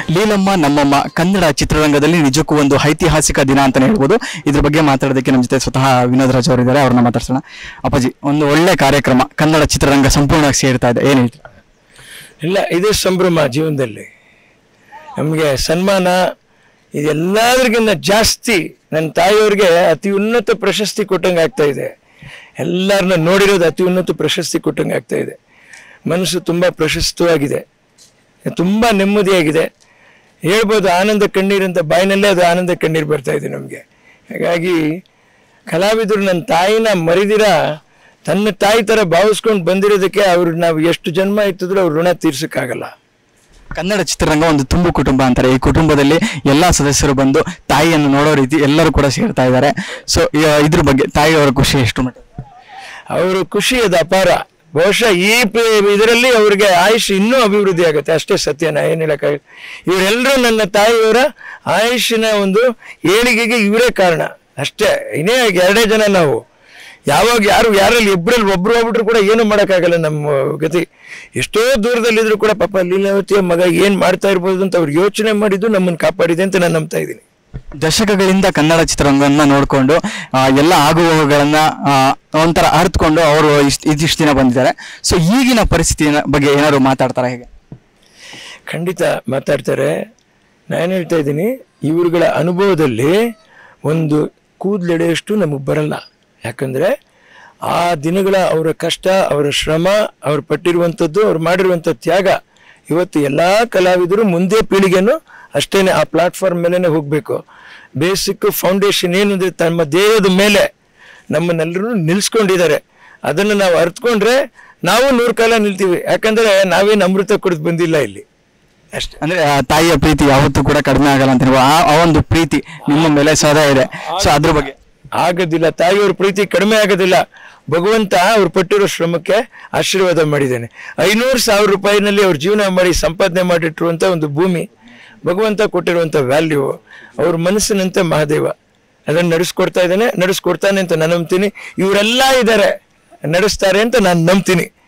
ಲೀಲಮ್ಮ ನಮ್ಮಮ್ಮ ಕನ್ನಡ ಚಿತ್ರರಂಗದಲ್ಲಿ ನಿಜಕ್ಕೂ ಒಂದು ಐತಿಹಾಸಿಕ ದಿನ ಅಂತಾನೆ ಹೇಳ್ಬೋದು ಇದ್ರ ಬಗ್ಗೆ ಮಾತಾಡೋದಕ್ಕೆ ನಮ್ಮ ಜೊತೆ ಸ್ವತಃ ವಿನೋದ್ ರಾಜ್ ಅವರಿದ್ದಾರೆ ಅವ್ರನ್ನ ಮಾತಾಡ್ಸೋಣ ಅಪ್ಪಾಜಿ ಒಂದು ಒಳ್ಳೆ ಕಾರ್ಯಕ್ರಮ ಕನ್ನಡ ಚಿತ್ರರಂಗ ಸಂಪೂರ್ಣವಾಗಿ ಸೇರ್ತಾ ಇದೆ ಏನು ಹೇಳ್ತೀರಾ ಇಲ್ಲ ಇದೇ ಸಂಭ್ರಮ ಜೀವನದಲ್ಲಿ ನಮಗೆ ಸನ್ಮಾನ ಇದೆಲ್ಲದ್ರಿಗಿಂತ ಜಾಸ್ತಿ ನನ್ನ ತಾಯಿಯವ್ರಿಗೆ ಅತಿ ಉನ್ನತ ಪ್ರಶಸ್ತಿ ಕೊಟ್ಟಂಗೆ ಆಗ್ತಾ ಇದೆ ಎಲ್ಲರನ್ನ ನೋಡಿರೋದು ಅತಿ ಉನ್ನತ ಪ್ರಶಸ್ತಿ ಕೊಟ್ಟಂಗೆ ಆಗ್ತಾ ಇದೆ ಮನಸ್ಸು ತುಂಬ ಪ್ರಶಸ್ತವಾಗಿದೆ ತುಂಬ ನೆಮ್ಮದಿಯಾಗಿದೆ ಹೇಳ್ಬೋದು ಆನಂದ ಕಣ್ಣೀರು ಅಂತ ಬಾಯಿನಲ್ಲೇ ಅದು ಆನಂದ ಕಣ್ಣೀರು ಬರ್ತಾ ಇದೆ ನಮಗೆ ಹಾಗಾಗಿ ಕಲಾವಿದರು ನನ್ನ ತಾಯಿನ ಮರಿದಿರ ತನ್ನ ತಾಯಿ ಥರ ಭಾವಿಸ್ಕೊಂಡು ಬಂದಿರೋದಕ್ಕೆ ಅವ್ರು ನಾವು ಎಷ್ಟು ಜನ್ಮ ಇತ್ತಿದ್ರು ಅವ್ರ ಋಣ ತೀರ್ಸೋಕ್ಕಾಗಲ್ಲ ಕನ್ನಡ ಚಿತ್ರರಂಗ ಒಂದು ತುಂಬು ಕುಟುಂಬ ಅಂತಾರೆ ಈ ಕುಟುಂಬದಲ್ಲಿ ಎಲ್ಲಾ ಸದಸ್ಯರು ಬಂದು ತಾಯಿಯನ್ನು ನೋಡೋ ರೀತಿ ಎಲ್ಲರೂ ಕೂಡ ಸೇರ್ತಾ ಇದ್ದಾರೆ ಸೊ ಇದ್ರ ಬಗ್ಗೆ ತಾಯಿಯವರ ಖುಷಿ ಎಷ್ಟು ಮಟ್ಟ ಅವರು ಖುಷಿ ಅದು ಅಪಾರ ಬಹುಶಃ ಈ ಪ- ಇದರಲ್ಲಿ ಅವ್ರಿಗೆ ಆಯುಷ್ ಇನ್ನೂ ಅಭಿವೃದ್ಧಿ ಆಗುತ್ತೆ ಅಷ್ಟೇ ಸತ್ಯ ನಾ ಏನು ಹೇಳಕ್ಕಾಗುತ್ತೆ ಇವರೆಲ್ಲರೂ ನನ್ನ ತಾಯಿಯವರ ಆಯುಷ್ಯನ ಒಂದು ಏಳಿಗೆಗೆ ಇವರೇ ಕಾರಣ ಅಷ್ಟೇ ಇನ್ನೇ ಎರಡೇ ಜನ ನಾವು ಯಾವಾಗ ಯಾರು ಯಾರಲ್ಲಿ ಇಬ್ಬರಲ್ಲಿ ಒಬ್ರು ಹೋಗ್ಬಿಟ್ರು ಕೂಡ ಏನು ಮಾಡೋಕ್ಕಾಗಲ್ಲ ನಮ್ಮ ಗತಿ ಎಷ್ಟೋ ದೂರದಲ್ಲಿದ್ರು ಕೂಡ ಪಾಪ ಲೀಲಾವತಿಯ ಮಗ ಏನು ಮಾಡ್ತಾ ಇರ್ಬೋದು ಅಂತ ಅವ್ರು ಯೋಚನೆ ಮಾಡಿದ್ದು ನಮ್ಮನ್ನು ಕಾಪಾಡಿದೆ ಅಂತ ನಾನು ನಂಬ್ತಾ ಇದ್ದೀನಿ ದಶಕಗಳಿಂದ ಕನ್ನಡ ಚಿತ್ರರಂಗವನ್ನ ನೋಡಿಕೊಂಡು ಎಲ್ಲ ಆಗುವವುಗಳನ್ನ ಆ, ಒಂಥರ ಅರ್ಥಕೊಂಡು ಅವರು ಇಷ್ಟು ಇದಿಷ್ಟು ದಿನ ಬಂದಿದ್ದಾರೆ ಸೊ ಈಗಿನ ಪರಿಸ್ಥಿತಿಯ ಬಗ್ಗೆ ಏನಾದ್ರು ಮಾತಾಡ್ತಾರ ಹೇಗೆ ಖಂಡಿತ ಮಾತಾಡ್ತಾರೆ ನಾನು ಹೇಳ್ತಾ ಇದ್ದೀನಿ ಇವ್ರುಗಳ ಅನುಭವದಲ್ಲಿ ಒಂದು ಕೂದಲೆಳೆಯಷ್ಟು ನಮಗೆ ಬರಲ್ಲ ಯಾಕಂದರೆ ಆ ದಿನಗಳ ಅವರ ಕಷ್ಟ ಅವರ ಶ್ರಮ ಅವ್ರು ಪಟ್ಟಿರುವಂಥದ್ದು ಅವ್ರು ಮಾಡಿರುವಂಥ ತ್ಯಾಗ ಇವತ್ತು ಎಲ್ಲ ಕಲಾವಿದರು ಮುಂದೆ ಪೀಳಿಗೆನೂ ಅಷ್ಟೇ ಆ ಪ್ಲಾಟ್ಫಾರ್ಮ್ ಮೇಲೇ ಹೋಗಬೇಕು ಬೇಸಿಕ್ ಫೌಂಡೇಶನ್ ಏನಂದರೆ ತಮ್ಮ ದೇಹದ ಮೇಲೆ ನಮ್ಮನ್ನೆಲ್ಲರೂ ನಿಲ್ಲಿಸ್ಕೊಂಡಿದ್ದಾರೆ ಅದನ್ನು ನಾವು ಅರ್ಥಕೊಂಡ್ರೆ ನಾವು ನೂರು ಕಾಲ ನಿಲ್ತೀವಿ ಯಾಕಂದರೆ ನಾವೇನು ಅಮೃತ ಕುಡಿದು ಬಂದಿಲ್ಲ ಇಲ್ಲಿ ಅಷ್ಟೇ ಅಂದ್ರೆ ಆ ತಾಯಿಯ ಪ್ರೀತಿ ಯಾವತ್ತೂ ಕೂಡ ಕಡಿಮೆ ಆಗಲ್ಲ ಅಂತ ಹೇಳ್ಬೋದು. ಆ ಆ ಒಂದು ಪ್ರೀತಿ ನಿಮ್ಮ ಮೇಲೆ ಸದಾ ಇದೆ ಸೊ ಅದ್ರ ಬಗ್ಗೆ ಆಗೋದಿಲ್ಲ ತಾಯಿಯವ್ರ ಪ್ರೀತಿ ಕಡಿಮೆ ಆಗೋದಿಲ್ಲ ಭಗವಂತ ಅವ್ರು ಪಟ್ಟಿರೋ ಶ್ರಮಕ್ಕೆ ಆಶೀರ್ವಾದ ಮಾಡಿದ್ದಾನೆ ಐನೂರು ಸಾವಿರ ರೂಪಾಯಿನಲ್ಲಿ ಅವ್ರ ಜೀವನ ಮಾಡಿ ಸಂಪಾದನೆ ಮಾಡಿಟ್ಟಿರುವಂಥ ಒಂದು ಭೂಮಿ ಭಗವಂತ ಕೊಟ್ಟಿರುವಂಥ ವ್ಯಾಲ್ಯೂ ಅವ್ರ ಮನಸ್ಸಿನಂತೆ ಮಹಾದೇವ ಅದನ್ನು ನಡೆಸ್ಕೊಡ್ತಾ ಇದ್ದಾನೆ ನಡೆಸ್ಕೊಡ್ತಾನೆ ಅಂತ ನಾನು ನಂಬ್ತೀನಿ ಇವರೆಲ್ಲ ಇದ್ದಾರೆ ನಡೆಸ್ತಾರೆ ಅಂತ ನಾನು ನಂಬ್ತೀನಿ